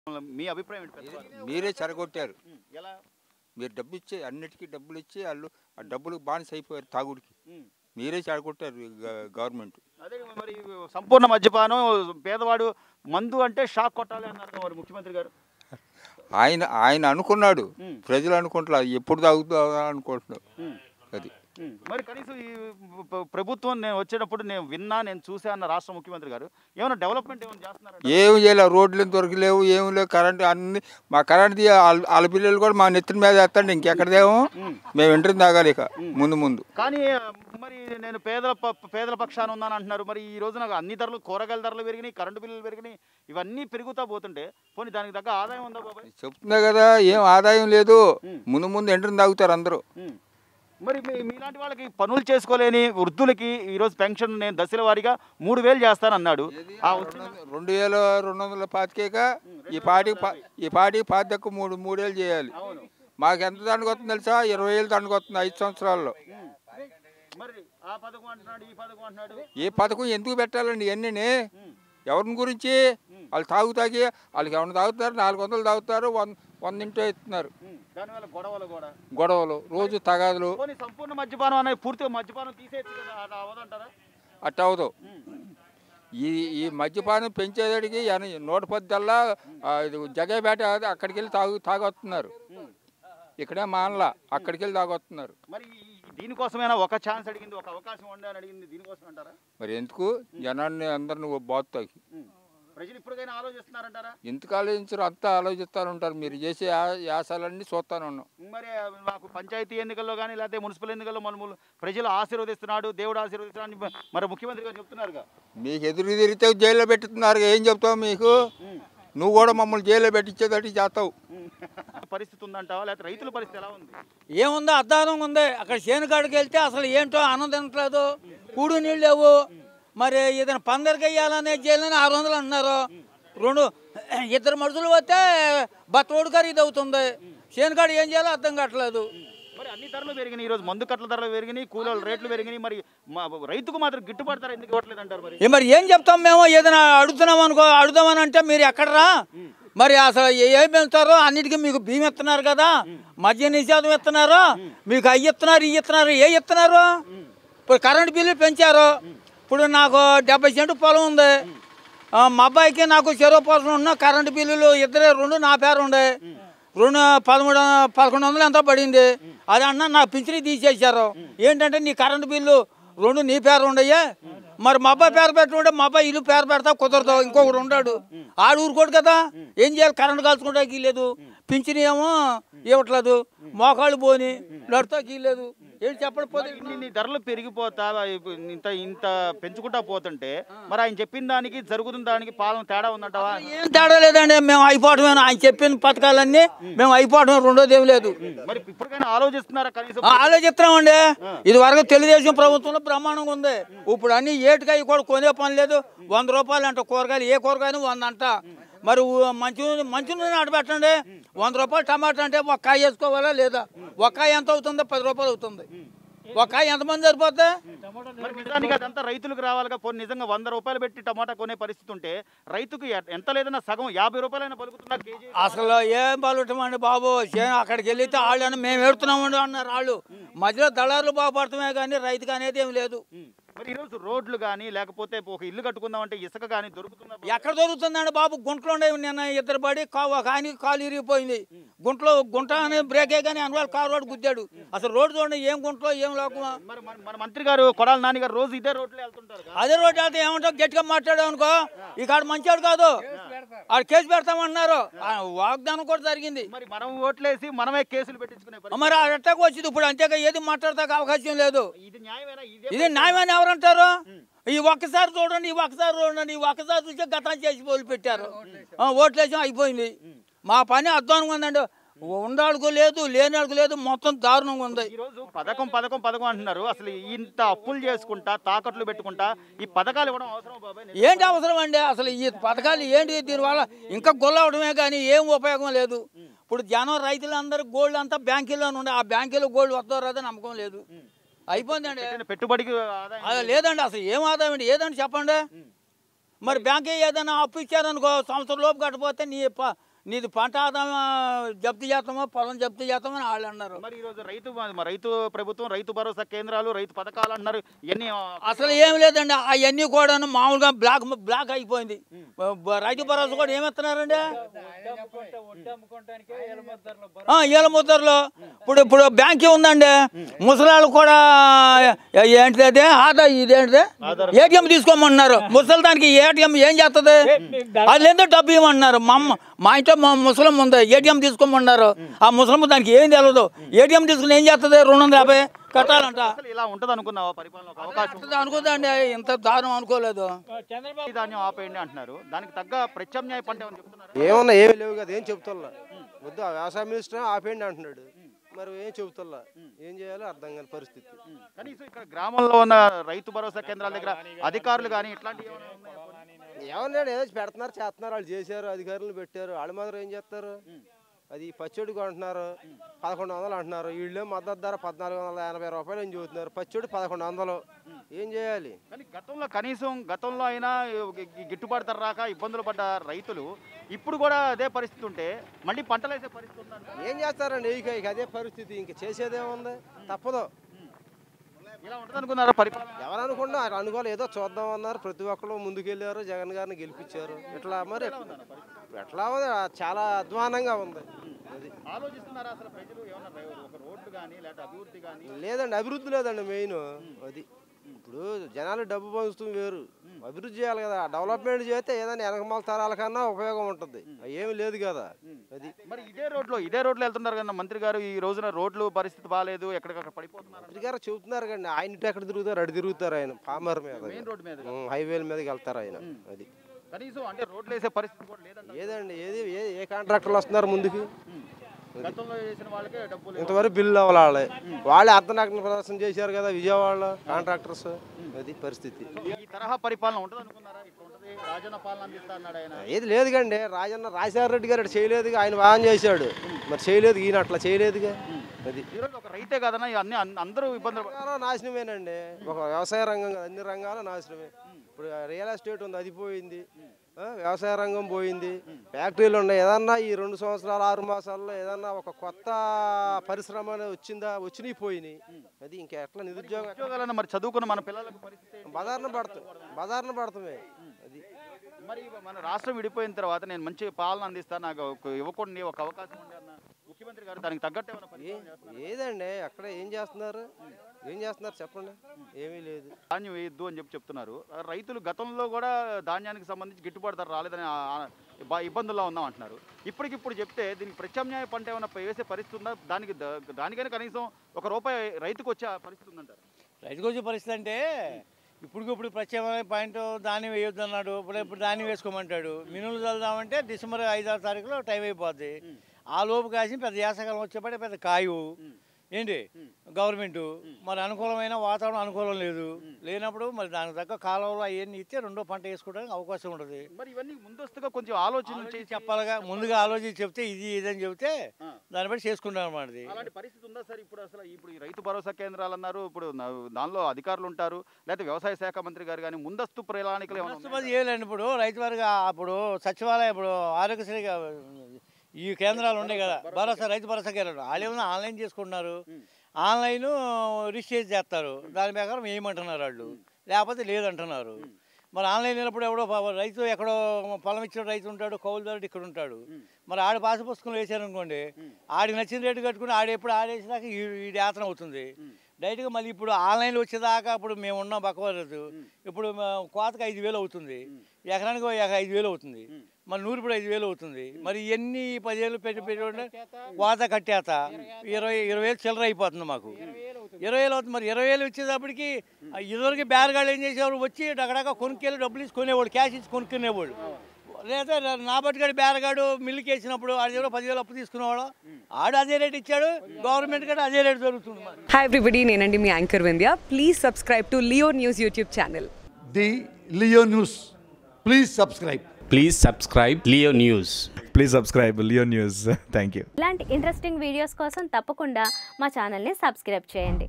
మీ అభిప్రాయం ఏంటి పెద్దవాళ్ళు? మీరే చెరగొట్టారు ఉమ్, ఎలా మీరు డబ్బు ఇచ్చి అన్నిటికీ డబ్బులు ఇచ్చి వాళ్ళు ఆ డబ్బులకు బానిస అయిపోయారు తాగుడికి ఉమ్. మీరే చెడగొట్టారు ఈ గ- గవర్నమెంట్ అదే మరి సంపూర్ణ మద్యపానం పేదవాడు మందు అంటే షాక్ కొట్టాలి అన్నారు కదా మరి ముఖ్యమంత్రి గారు ఆయన ఆయన అనుకున్నాడు ఉమ్. ప్రజలు అనుకుంటున్నారు ఎప్పుడు తాగుతా అనుకుంటున్నారు ఉమ్. అది ఉమ్. మరి కనీసం ఈ ప్ర- ప్రభుత్వం నేను వచ్చేటప్పుడు నేను విన్నా నేను చూసా అన్న రాష్ట్ర ముఖ్యమంత్రి గారు ఏమైనా డెవలప్మెంట్ ఏమైనా చేస్తున్నారంట ఏమి చేయలే రోడ్లు దొరకలేవు ఏమి లేవు కరెంట్ అన్ని మా కరెంట్ వాళ్ళ పిల్లలు కూడా మా నెత్తిన మీద వేస్తాండి ఇంకెక్కడదేమో మేము ఇంటర్ తాగాలి ఇక ముందు ముందు కానీ ఆ, మరి నేను పేదల ప- పేదల పక్షాన ఉన్నాను అంటున్నారు మరి ఈ రోజున అన్ని ధరలు కూరగాయల ధరలు పెరిగినాయి కరెంటు బిల్లులు పెరిగినాయి ఇవన్నీ పెరుగుతా పోతుంటే పోనీ దానికి తగ్గ ఆదాయం ఉందా బాబాయ్ చెప్తున్నా కదా ఏం ఆదాయం లేదు ఉమ్. ముందు ముందు ఎంటర్ తాగుతారు అందరూ ఉమ్. మరి మీ- మీలాంటి వాళ్ళకి పనులు చేసుకోలేని వృద్ధులకి ఈరోజు పెన్షన్ నేను దశల వారీగా మూడు వేలు చేస్తానన్నాడు ఆ వచ్చిన రెండు వేల రెండు వందల పాతికేక ఈ పాటికి పా- ఈ పాటికి పాతికి మూడు మూడేళ్ళు చేయాలి అవును మాకు ఎంత దండకొస్తుంది తెలుసా ఇరవై ఏళ్ళు దండకొస్తుంది ఐదు సంవత్సరాల్లో ఉమ్. మరి ఆ పథకం అంటున్నాడు ఈ పథకం అంటున్నాడు ఏ పథకం ఎందుకు పెట్టాలండి ఇవన్నీ ఉమ్. ఎవరిని గురించి వాళ్ళు తాగు తాగి వాళ్ళకి ఏమైనా తాగుతారు నాలుగు వందలు తాగుతారు వంద వంద ఇంటో ఇస్తున్నారు ఉమ్. దానివల్ల గొడవలు కూడా గొడవలు రోజు తగాదులు పోనీ సంపూర్ణ మద్యపానం అనేది పూర్తిగా మద్యపానం తీసేయచ్చు కదా అలా అవదంటారా అట్ట అవదు ఈ ఈ మద్యపానం పెంచేదానికి ఎన- నూట పద్దల్లా జగేపేట అక్కడికి వెళ్ళి తాగు తాగొస్తున్నారు ఇక్కడే మానలా అక్కడికి వెళ్ళి తాగొస్తున్నారు మరి ఈ- దీనికోసమైనా ఒక ఛాన్స్ అడిగింది ఒక అవకాశం ఉండే అని అడిగింది దీనికోసం అంటారా మరి ఎందుకు జనాన్ని అందరిని బాగుతాయి ఉమ్. ప్రజలు ఇప్పటికైనా ఆలోచిస్తున్నారంటారా ఎందుకు ఆలోచించరు అంతా ఆలోచిస్తూ ఉంటారు మీరు చేసే యా- యాసాలన్నీ చూస్తాను ఉన్నాం మరి మాకు పంచాయతీ ఎన్నికల్లో కానీ లేకపోతే మున్సిపల్ ఎన్నికల్లో మనము ప్రజలు ఆశీర్వదిస్తున్నాడు దేవుడు ఆశీర్వదిస్తున్నాడు అని మరి ముఖ్యమంత్రి గారు చెప్తున్నారుగా మీకు ఎదురు తిరిగితే జైల్లో పెట్టుతున్నారు ఏం చెప్తావు మీకు నువ్వు కూడా మమ్మల్ని జైల్లో పెట్టించేటట్టు చేస్తావు ఉమ్. పరిస్థితి ఉందంటావా లేకపోతే రైతుల పరిస్థితి ఎలా ఉంది ఏముందో అద్దానం ఉంది అక్కడ చేనుకాడికి వెళ్తే అసలు ఏంటో ఆనందం తినట్లేదు కూడు నీళ్ళు లేవు మరి ఏదైనా పందరికి వెయ్యాలనే చేయాలని ఆరు వందలు అంటున్నారు రెండు ఇద్దరు మనుషులు వస్తే బత్తోడు ఖరీదు అవుతుంది చేనుకాడ ఏం చేయాలో అర్థం కావట్లేదు మరి అన్ని ధరలు పెరిగినాయి ఈరోజు మందు కట్ల ధరలు పెరిగినాయి కూలీల రేట్లు పెరిగినాయి మరి మా రైతుకు మాత్రం గిట్టుబాటు ధర ఎందుకు ఇవ్వట్లేదు అంటారు మరి ఏ మరి ఏం చెప్తాం మేము ఏదైనా అడుగుతున్నాం అనుకో అడుగుదామని అంటే మీరు ఎక్కడరా మరి అసలు ఏ- ఏం పెంచుతారో అన్నిటికీ మీకు భీమ్ ఇస్తున్నారు కదా మద్య నిషేధం ఇస్తున్నారు మీకు అయ్యి ఇస్తున్నారు ఇవి ఇస్తున్నారు ఏ ఇస్తున్నారు ఇప్పుడు కరెంట్ బిల్లు పెంచారు ఇప్పుడు నాకు డెబ్బై సెంటు పొలం ఉంది ఆ, మా అబ్బాయికి నాకు చెరువు పోసం ఉన్న కరెంటు బిల్లులు ఇద్దరే రెండు నా పేరు ఉండే రెండు పదమూడు పదకొండు వందలు ఎంతో పడింది అది అన్న నా పింఛని తీసేశారు ఏంటంటే నీ కరెంటు బిల్లు రెండు నీ పేరు ఉండయ్యా మరి మా అబ్బాయి పేరు పెట్టుకుంటే మా అబ్బాయి ఇల్లు పేరు పెడతా కుదరదు ఇంకొకడు ఉన్నాడు ఆడు ఊరుకోడు కదా ఏం చేయాలి కరెంటు కాల్చుకుంటాకి లేదు పింఛని ఏమో ఇవ్వట్లేదు మోకాళ్ళు పోని నడుతాకి లేదు ఏంటి చెప్పడం పోతే ఇన్ని ఇన్ని ధరలు పెరిగిపోతా ఇంత ఇంత పెంచుకుంటా పోతుంటే మరి ఆయన చెప్పిన దానికి జరుగుతున్న దానికి పాలన తేడా ఉందంటావా ఏం తేడా లేదండి మేము అయిపోవటమే ఆయన చెప్పిన పథకాలన్నీ మేము అయిపోవటమే రెండోది ఏం లేదు మరి ఇప్పటికైనా ఆలోచిస్తున్నారా కనీసం ఆ, ఆలోచిస్తున్నామండి ఇది వరకు తెలుగుదేశం ప్రభుత్వంలో బ్రహ్మాండంగా ఉంది ఇప్పుడు అన్ని ఏటికాయ కూడా కొనే పని లేదు వంద రూపాయలు అంట కూరగాయలు ఏ కూరగాయలు వంద అంట మరి ఊ- మంచి మంచి నూనె అటు పెట్టండి వంద రూపాయలు టమాటా అంటే ఒక కాయ వేసుకోవాలా లేదా ఒక కాయ ఎంత అవుతుందో పది రూపాయలు అవుతుంది ఒక కాయ ఎంతమంది సరిపోతే మరి నిజానికి అదంతా రైతులకు రావాలిగా పోనీ నిజంగా వంద రూపాయలు పెట్టి టమాటా కొనే పరిస్థితి ఉంటే రైతుకు ఎ- ఎంత లేదన్నా సగం యాభై రూపాయలైనా పలుకుతున్నారు కేజీ అసలు ఏం బాగుంటామండి బాబు చే- అక్కడికి వెళ్తే వాళ్ళు అని మేము ఎడుతున్నామండి అన్నారు వాళ్ళు మధ్యలో దళారులు బాగుపడతామే కానీ రైతుకు అనేది ఏం లేదు మరి ఈరోజు రోడ్లు కానీ లేకపోతే ఒక ఇల్లు కట్టుకుందామంటే ఇసుక కానీ దొరుకుతుందా ఎక్కడ దొరుకుతుందండి బాబు గుంటలో ఉండేవి నిన్న ఇద్దరు పడి కా ఒక ఆయనకి కాలు ఇరిగిపోయింది గుంటలో గుంట అనే బ్రేకే కానీ అనువాళ్ళు కారు రోడ్డు గుద్దాడు అసలు రోడ్డు చూడండి ఏం గుంటలో ఏం లోకమా మరి మన- మన మంత్రి గారు కొడాల నాని గారు రోజు ఇదే రోడ్లో వెళ్తుంటారు కదా. అదే రోడ్డు అయితే ఏమంటావు గట్టిగా మాట్లాడావు అనుకో ఈ కాడ మంచివాడు కాదు ఆడు కేసు పెడతామన్నారు ఆ వాగ్దానం కూడా జరిగింది మరి మనం ఓట్లేసి మనమే కేసులు పెట్టించుకునే పరిస్థితి. మరి అట్టకు వచ్చింది ఇప్పుడు అంతేగా ఏది మాట్లాడతాక అవకాశం లేదు ఇది న్యాయమేనా ఇదే ఇది న్యాయమని ఎవరంటారు ఈ ఒక్కసారి చూడండి ఈ ఒక్కసారి చూడండి ఈ ఒక్కసారి చూసే గతం చేసి పోలు పెట్టారు ఆ, ఓట్లేసి అయిపోయింది మా పని అధ్వానంగా ఉందండి ఉండాడుకు లేదు లేనాడుకు లేదు మొత్తం దారుణంగా ఉంది ఈ రోజు పథకం పథకం పథకం అంటున్నారు అసలు ఇంత అప్పులు చేసుకుంటా తాకట్లు పెట్టుకుంటా ఈ పథకాలు ఇవ్వడం అవసరం బాబాయ్ ఏంటి అవసరం అండి అసలు ఈ పథకాలు ఏంటి దీనివల్ల ఇంకా గొల్లవడమే కానీ ఏం ఉపయోగం లేదు ఇప్పుడు జనం రైతులందరూ గోల్డ్ అంతా బ్యాంకుల్లో ఉండే ఆ బ్యాంకులో గోల్డ్ వస్తారో రాదో నమ్మకం లేదు అయిపోయిందండి పెట్టిన పెట్టుబడికి ఆదాయం అదే లేదండి అసలు ఏం ఆదాయం అండి ఏదండి చెప్పండి మరి బ్యాంక్ ఏదైనా అప్పు ఇచ్చారనుకో సంవత్సరం లోపు కట్టపోతే నీ ప- నీది పంట ఆదాయం జప్తు చేస్తామో పొలం జప్తు చేస్తామో అని వాళ్ళు అన్నారు మరి ఈరోజు రైతు మ- రైతు ప్రభుత్వం రైతు భరోసా కేంద్రాలు రైతు పథకాలు అంటున్నారు ఇవన్నీ ఆ, అసలు ఏం లేదండి అవన్నీ కూడా మామూలుగా బ్లాక్ బ్లాక్ అయిపోయింది బ- బ- రైతు భరోసా కూడా ఏమిస్తున్నారండి ఆ, ఏళ్ళ ముద్దర్లో ఇప్పుడు ఇప్పుడు బ్యాంక్ ఉందండి ముసలాళ్ళు కూడా ఏ- ఏంటిది అదే ఆదా ఇదేంటిది ఏటీఎం తీసుకోమన్నారు ముసలి దానికి ఏటీఎం ఏం చేస్తుంది అది లేదో డబ్బు ఇవ్వమన్నారు మా అమ్మ మా ఇంట్లో మా ముసలం ఉంది ఏటీఎం తీసుకోమన్నారు ఆ ముసలమ్మ దానికి ఏం తెలియదు ఏటీఎం తీసుకుని ఏం చేస్తుంది రెండు వందల యాభై కట్టాలంట అసలు ఇలా ఉంటది అనుకున్నావా పరిపాలన ఒక అవకాశం అట్లా అనుకోదండి ఇంత దారుణం అనుకోలేదు ఈ ధాన్యం ఆపేయండి అంటున్నారు దానికి తగ్గ ప్రత్యామ్నాయ పంట ఏమని చెప్తున్నారు ఏమన్నా ఏమి లేవు కదా ఏం చెబుతుల్లా వద్దు ఆ వ్యవసాయ మినిస్టర్ ఆపేయండి అంటున్నాడు మరి ఏం చెబుతుల్లా ఏం చేయాలో అర్థం కాని పరిస్థితి కనీసం ఇక్కడ గ్రామంలో ఉన్న రైతు భరోసా కేంద్రాల దగ్గర అధికారులు కానీ ఇట్లాంటివి ఏమైనా ఉన్నాయా పోనీ? ఏమన్నాడు ఏదో పెడుతున్నారు చేస్తున్నారు వాళ్ళు చేశారు అధికారులు పెట్టారు వాళ్ళు మాత్రం ఏం చేస్తారు అది పచ్చడి కొంటున్నారు పదకొండు వందలు అంటున్నారు వీళ్ళే మద్దతు ధర పద్నాలుగు వందల ఎనభై రూపాయలు ఏం చెబుతున్నారు పచ్చడి పదకొండు వందలు ఏం చేయాలి కానీ గతంలో కనీసం గతంలో అయినా ఈ గిట్టుబాటు ధర రాక ఇబ్బందులు పడ్డ రైతులు ఇప్పుడు కూడా అదే పరిస్థితి ఉంటే మళ్ళీ పంటలు వేసే పరిస్థితి ఉందంట ఏం చేస్తారండి ఇక ఇక అదే పరిస్థితి ఇంక చేసేదేముంది తప్పదు ఇలా ఉంటుంది అనుకున్నారా పరిపాలన ఎవరు అనుకున్నా అట్లా అనుకోవాలి ఏదో చూద్దాం అన్నారు ప్రతి ఒక్కరు ముందుకెళ్ళారు జగన్ గారిని గెలిపించారు ఇట్లా మరి ఎట్లా ఉంది చాలా అధ్వానంగా ఉంది అది ఆలోచిస్తున్నారా అసలు ప్రజలు ఏమన్నా రై- ఒక రోడ్లు కానీ లేకపోతే అభివృద్ధి కానీ లేదండి అభివృద్ధి లేదండి మెయిన్ అది ఇప్పుడు జనాలు డబ్బు పంచుతూ వేరు అభివృద్ధి చేయాలి కదా డెవలప్మెంట్ చేస్తే ఏదైనా వెనకమాల తరాల కన్నా ఉపయోగం ఉంటుంది ఏమి లేదు కదా అది మరి ఇదే రోడ్లో ఇదే రోడ్లో వెళ్తున్నారు కదా మంత్రి గారు ఈ రోజున రోడ్లు పరిస్థితి బాగాలేదు ఎక్కడికక్కడ పడిపోతున్నారు మంత్రి గారు చెబుతున్నారు కండి ఆయన ఇటు ఎక్కడ తిరుగుతారు అటు తిరుగుతారు ఆయన పామర్ మీద మెయిన్ రోడ్ మీద ఉం, హైవేల మీదకి వెళ్తారు ఆయన అది కనీసం అంటే రోడ్లు వేసే పరిస్థితి కూడా లేదంట ఏదండి ఏది ఏ ఏ కాంట్రాక్టర్లు వస్తున్నారు ముందుకి గతంలో చేసిన వాళ్ళకే డబ్బులు ఇంతవరకు బిల్లు అవ్వాలి వాళ్ళే వాళ్ళే అర్ధనగ్న ప్రదర్శన చేశారు కదా విజయవాడలో కాంట్రాక్టర్స్ అది పరిస్థితి ఈ తరహా పరిపాలన ఉంటుంది అనుకున్నారా ఇప్పుడు ఉంటుంది రాజన్న పాలన అందిస్తా అన్నాడు ఆయన ఏది లేదు కండి రాజన్న రాజశేఖర రెడ్డి గారు అట్లా చేయలేదుగా ఆయన బాగా చేశాడు మరి చేయలేదు ఈయన అట్లా చేయలేదుగా అది ఈరోజు ఒక రైతే కాదన్నా అన్ని అందరూ ఇబ్బందులు పడ- రంగాలు నాశనమేనండి ఒక వ్యవసాయ రంగం కాదు, అన్ని రంగాలు నాశనమే ఇప్పుడు రియల్ ఎస్టేట్ ఉంది అది పోయింది ఆ, వ్యవసాయ రంగం పోయింది ఫ్యాక్టరీలు ఉన్నాయి ఏదన్నా ఈ రెండు సంవత్సరాలు ఆరు మాసాల్లో ఏదన్నా ఒక కొత్త పరిశ్రమ అనేది వచ్చిందా వచ్చినాయి పోయినాయి అది ఇంకా ఎట్లా నిరుద్యోగం ఎట్లా? ఉద్యోగాలన్నా మరి చదువుకున్న మన పిల్లలకు పరిస్థితి ఏంటి? బజార్న పడతాం బజార్న పడతామే అది మరి మన రాష్ట్రం విడిపోయిన తర్వాత నేను మంచి పాలన అందిస్తాను నాకు ఒక యువకుడిని ఒక అవకాశం ఉంది అన్న ముఖ్యమంత్రి గారు దానికి తగ్గట్టు ఏమైనా ఏ పరిపాలన చేస్తున్నారా? ఏదండి అక్కడ ఏం చేస్తున్నారు ఏం చేస్తున్నారు చెప్పండి ఏమీ లేదు ధాన్యం వేయొద్దు అని చెప్పి చెప్తున్నారు రైతులు గతంలో కూడా ధాన్యానికి సంబంధించి గిట్టుబాటు ధర రాలేదని ఆ- ఆ- బా- ఇబ్బందుల్లో ఉన్నాం అంటున్నారు ఇప్పటికిప్పుడు చెప్తే దీనికి ప్రత్యామ్నాయ పంట ఏమైనా వేసే పరిస్థితి ఉందా దానికి ద- దానికైనా కనీసం ఒక రూపాయి రైతుకు వచ్చే పరిస్థితి ఉందంటారు రైతుకు వచ్చే పరిస్థితి అంటే ఇప్పుడు ఇప్పుడు ప్రత్యేకమైన పాయింట్ ధాన్యం వేయొద్దు అన్నాడు ఇప్పుడు ఇప్పుడు ధాన్యం వేసుకోమంటాడు మినులు చల్దామంటే డిసెంబర్ ఐదారు తారీఖులో టైం అయిపోద్ది ఆ లోపు కాసి పెద్ద యాసకాలం వచ్చేపటి పెద్ద కాయు ఏంటి గవర్నమెంట్ మరి అనుకూలమైన వాతావరణం అనుకూలం లేదు లేనప్పుడు మరి దానికి తగ్గ కాలంలో అవన్నీ ఇస్తే రెండో పంట వేసుకోవడానికి అవకాశం ఉంటుంది మరి ఇవన్నీ ముందస్తుగా కొంచెం ఆలోచన ఆలోచించి చేసి చెప్పాలిగా ముందుగా ఆలోచించి చెప్తే ఇది ఇదని చెప్తే ఆ. దాన్ని బట్టి చేసుకుంటాం అన్నమాట ఇది. అలాంటి పరిస్థితి ఉందా సార్ ఇప్పుడు అసలు ఇప్పుడు ఈ రైతు భరోసా కేంద్రాలు అన్నారు ఇప్పుడు నా- దానిలో అధికారులు ఉంటారు లేకపోతే వ్యవసాయ శాఖ మంత్రి గారు కానీ ముందస్తు ప్రణాళికలు ఏమైనా ఉన్నాయా? కష్టపడి చేయలేండి ఇప్పుడు రైతు వారికి అప్పుడు సచివాలయం ఇప్పుడు ఆరోగ్యశ్రీ గా- ఈ కేంద్రాలు ఉన్నాయి కదా భరోసా రైతు భరోసా కేంద్రాలు వాళ్ళు ఏమన్నా ఆన్లైన్ చేసుకుంటున్నారు ఆన్లైన్ రిజిస్టర్ చేస్తారు దాని ప్రకారం వేయమంటున్నారు వాళ్ళు లేకపోతే లేదంటున్నారు మరి ఆన్లైన్ అయినప్పుడు ఎవడో పా- రైతు ఎక్కడో పొలం ఇచ్చిన రైతు ఉంటాడు కౌలుదారుడు ఇక్కడ ఉంటాడు మరి ఆడ పాస్ పుస్తకం వేసారనుకోండి ఆడికి నచ్చిన రేటు కట్టుకుని ఆడ ఎప్పుడు ఆడేసినాక ఈ యాత్ర అవుతుంది డైరెక్ట్గా మళ్ళీ ఇప్పుడు ఆన్లైన్లో వచ్చేదాకా ఇప్పుడు మేము ఉన్నాం బక్కవరదు ఇప్పుడు మా- కోతకు ఐదు వేలు అవుతుంది ఎకరానికి ఒక ఎక- ఐదు వేలు అవుతుంది మరి నూరు ఇప్పుడు ఐదు వేలు అవుతుంది మరి ఎన్ని పదివేలు పెట్టి పెట్టి కోత కట్టేత ఇరవై ఇరవై వేలు చిల్లర అయిపోతుంది మాకు ఇరవై వేలు అవుతుంది మరి ఇరవై వేలు వచ్చేటప్పటికి ఆ ఇదివరకు బేరగాళ్ళు ఏం చేసేవారు వచ్చి అక్కడక్క కొనుక్కెళ్ళి డబ్బులు ఇచ్చి కొనేవాడు క్యాష్ ఇచ్చి కొనుక్కునేవాడు లేదా నా బట్టుగాడు బేరగాడు మిల్లుకి వేసినప్పుడు ఆడి దగ్గర పదివేలు అప్పు తీసుకునేవాడు ఆడు అదే రేట్ ఇచ్చాడు గవర్నమెంట్ కూడా అదే రేట్ దొరుకుతుంది మరి హాయ్ ఎవ్రీబడి నేనండి మీ anchor Vindhya please subscribe to Leo News YouTube channel the Leo News. Please subscribe. Please subscribe Leo News. Please subscribe Leo News thank you ఇలాంటి ఇంట్రెస్టింగ్ వీడియోస్ కోసం తప్పకుండా మా ఛానల్ని సబ్స్క్రైబ్ చేయండి